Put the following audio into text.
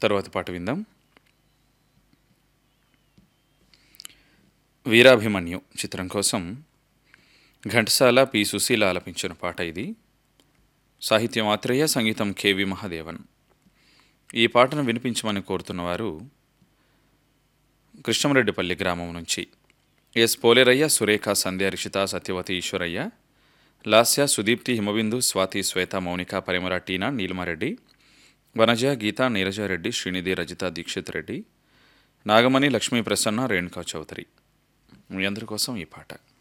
తర్వాత పాట విందాం వీరాభిమన్యు చిత్రం కోసం ఘంటసాల పి సుశీల ఆలపించిన పాట ఇది సాహిత్యం ఆత్రేయ సంగీతం కెవి మహాదేవన్ ఈ పాటను వినిపించమని కోరుతున్నవారు కృష్ణమరెడ్డిపల్లి గ్రామం నుంచి ఎస్ పోలేరయ్య సురేఖ సంధ్య రిషిత సత్యవతి ఈశ్వరయ్య లాస్య సుదీప్తి హిమబిందు స్వాతి శ్వేత మౌనిక పరిమర టీనా నీలమారెడ్డి వనజ గీత నీరజారెడ్డి శ్రీనిధి రజిత దీక్షిత్ రెడ్డి నాగమణి లక్ష్మీ ప్రసన్న రేణుకా చౌదరి మీ అందరి కోసం ఈ పాట